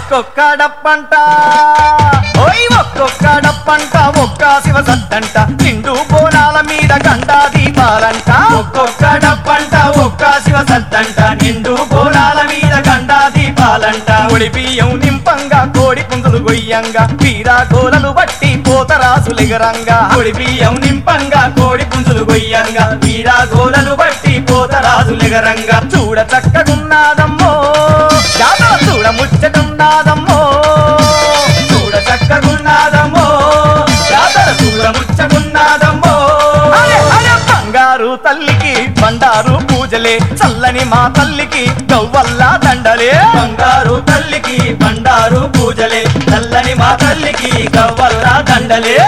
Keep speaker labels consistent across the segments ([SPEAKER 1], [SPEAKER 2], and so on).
[SPEAKER 1] ఒక్కొక్క డప్పంట ఓయ్ ఒక్కొక్క డప్పంట ఒక్క శివ సత్తంట నిండు బోనాల మీద గండా దీపాలంట ఒక్కొక్క డప్పంట ఒక్క శివ సత్తంట నిండు బోనాల మీద గండా దీపాలంట ఒడి బియ్యం నింపంగా కోడి పుందులు గొయ్యంగా వీరా గోలలు బట్టి పోతరాసులిగరంగా ఒడి బియ్యం నింపంగా కోడి పుంజులు గొయ్యంగా వీరా గోలలు బట్టి పోతరాజులిగరంగా చూడ చక్కగున్నాదమ్మో జాతర చూడ ముచ్చటున్నాదమ్మో చూడ చక్కగున్నాదమ్మో జాతర చూడ ముచ్చటున్నాదమ్మో అరే, అరే, బంగారు తల్లికి బండారు పూజలే చల్లని మా తల్లికి గవ్వల్లా దండలే బంగారు తల్లికి బండారు పూజలే చల్లని మా తల్లికి గవ్వల్లా దండలే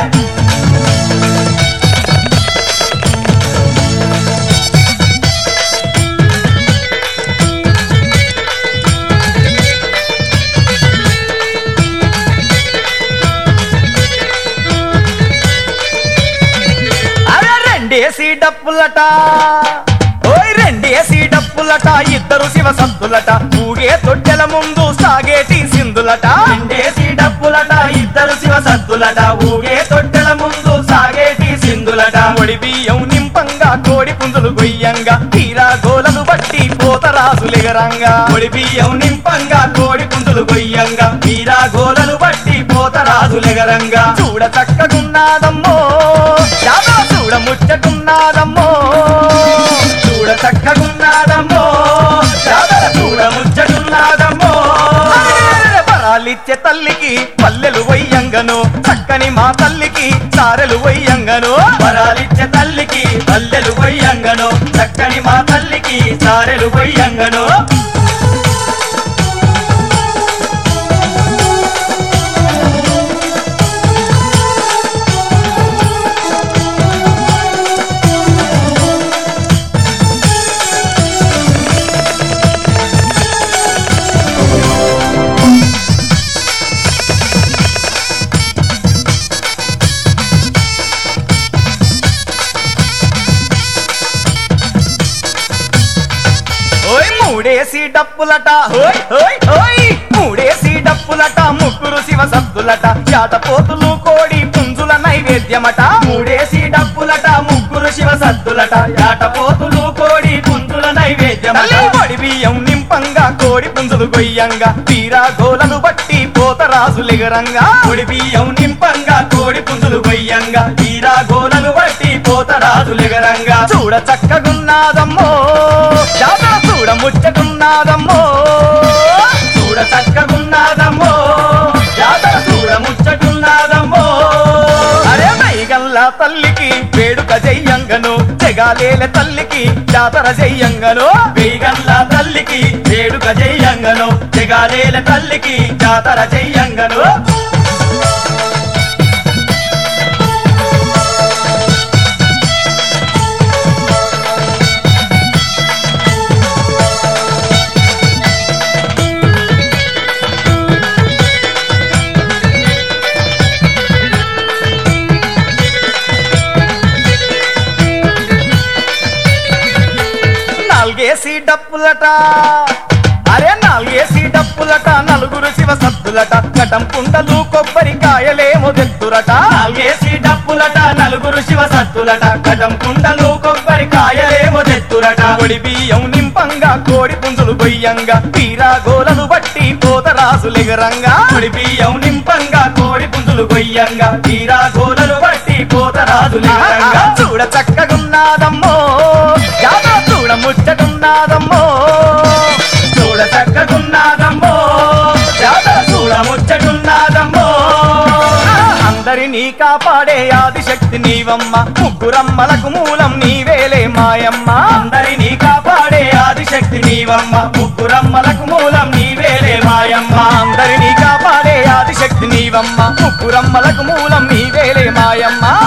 [SPEAKER 1] అరే రెండేసి డప్పులట ఓయ్ రెండేసి డప్పులట ఇద్దరు శివ సత్తులట ఊగే తొట్టెల ముందు సాగేటి సింధులట రెండేసి డప్పులట ఇద్దరు శివ సత్తులట ఊగే తొట్టెల ముందు సాగేటి సింధులట ఒడి బియ్యం నింపంగా కోడి పుంజులు గొయ్యంగా తీరా గోలను బట్టి పోతరాజులిగరంగా ఒడి బియ్యం నింపంగా కోడి పుంజులు గొయ్యంగా తీరా గోలను బట్టి పోతరాజులిగరంగా చూడ చక్కగున్నాదమ్మో యాదో చూడ ముచ్చటున్నాదమ్మో చూడ చక్కగున్నాదమ్మో యాదర చూడ ముచ్చటున్నాదమ్మో వరాలిచ్చే తల్లికి పల్లెలు వయ్యంగను చక్కని మా తల్లికి సారెలు వయ్యంగను వరాలిచ్చే తల్లికి పల్లెలు వయ్యంగను చక్కని మా తల్లికి సారెలు వయ్యంగను ఓయ్ మూడేసి డప్పులట ఓయ్ ఓయ్ ఓయ్ మూడేసి డప్పులట ముగ్గురు శివ సద్దులట చాటపోతులు కోడి పుంజుల నైవేద్యమట మూడేసి డప్పులట ముగ్గురు శివ సద్దులట చాటపోతులు కోడి పుంజుల నైవేద్యమట పొడి బియ్యం నింపంగా కోడి పుంజులు గొయ్యంగా తీరా గోలను బట్టి పోతరాజులిగరంగా పొడి బియ్యం నింపంగా కోడి పుంజులు గొయ్యంగా తీరా గోలను బట్టి పోతరాజులిగరంగా చూడ చక్కగున్నాదమ్మో జాతర చూడ ముచ్చటున్నాదమ్మో చూడ చక్కగున్నాదమ్మో జాతర చూడ ముచ్చటున్నాదమ్మో అరే మైగల్లా తల్లికి వేడుక జయ్యంగను జగాలేల తల్లికి జాతర జయ్యంగను వేగల్లా తల్లికి వేడుక జయ్యంగను జగాలేల తల్లికి జాతర జయ్యంగను నాలుగేసి డప్పులట అరే నాలుగేసి డప్పులట నలుగురు శివ సత్తులట కటం కుండలు కొబ్బరికాయలేమో తెత్తురట నాలుగేసి డప్పులట నలుగురు శివ సత్తులట కటం కుండలు కొబ్బరికాయలేమో తెత్తురట కొడి బియ్యం నింపంగా కోడి పుంజులు గొయ్యంగా తీరా గోలను బట్టి పోతరాజులిగరంగా కొడి బియ్యం నింపంగా కోడి పుంజులు గొయ్యంగా తీరా గోలను బట్టి పోతరాజులిగరంగా చూడ చక్కగున్నాదమ్మో యాదో చూడ ముచ్చటున్నాదమ్మో చూడ చక్కగున్నాదమ్మో యాదో చూడ ముచ్చటున్నాదమ్మో అందరినీ కాపాడే ఆదిశక్తి నీవమ్మ ముగ్గురమ్మలకు మూలం నీవేలే మాయమ్మ అందరినీ కాపాడే ఆదిశక్తి నీవమ్మ ముగ్గురమ్మలకు మూలం నీవేలే మాయమ్మ అందరినీ కాపాడే ఆదిశక్తి నీవమ్మ ముగ్గురమ్మలకు మూలం నీవేలే మాయమ్మ